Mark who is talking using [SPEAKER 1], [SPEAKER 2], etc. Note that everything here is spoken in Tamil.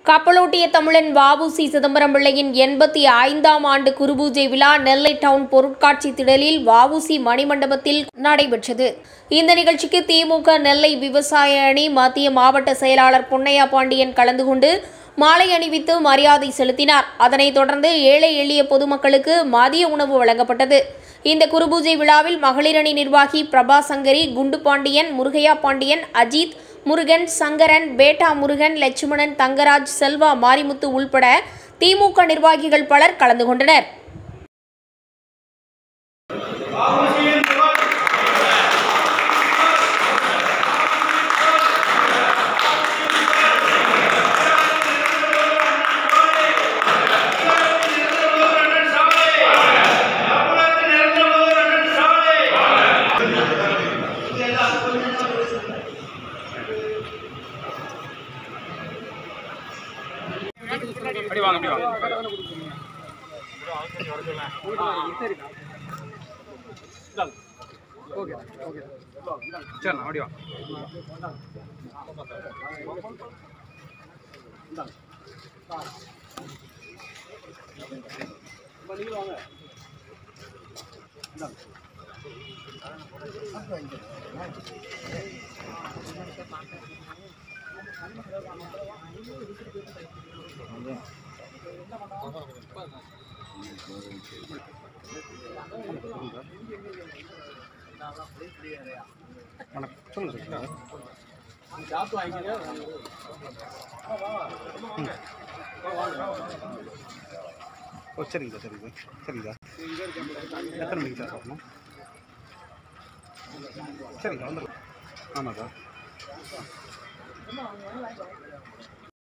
[SPEAKER 1] கப்பலோட்டிய தமிழன் வஉசி சிதம்பரம் பிள்ளையின் எண்பத்தி ஐந்தாம் ஆண்டு குருபூஜை விழா நெல்லை டவுன் பொருட்காட்சி திடலில் வஉசி மணிமண்டபத்தில் நடைபெற்றது இந்த நிகழ்ச்சிக்கு திமுக நெல்லை விவசாய அணி மத்திய மாவட்ட செயலாளர் பொன்னையா பாண்டியன் கலந்து கொண்டு மாலை அணிவித்து மரியாதை செலுத்தினார் அதனைத் தொடர்ந்து ஏழை எளிய பொதுமக்களுக்கு மதிய உணவு வழங்கப்பட்டது இந்த குருபூஜை விழாவில் மகளிரணி நிர்வாகி பிரபா சங்கரி குண்டு பாண்டியன் முருகையா பாண்டியன் அஜித் முருகன் சங்கரன் பேட்டா முருகன் லட்சுமணன் தங்கராஜ் செல்வா மாரிமுத்து உள்பட திமுக நிர்வாகிகள் பலர் கலந்து கொண்டனர்
[SPEAKER 2] அப்படி வாங்க அப்படி வாங்க சரி அப்படி வாங்க வணக்கம் சொல்லுங்க சார் ஓ சரிங்க சார் சரிங்க சார் சரிங்க சார் எத்தனை மணிக்கு சார் வரணும் சரிங்க வந்துடலாம் ஆமாம் சார்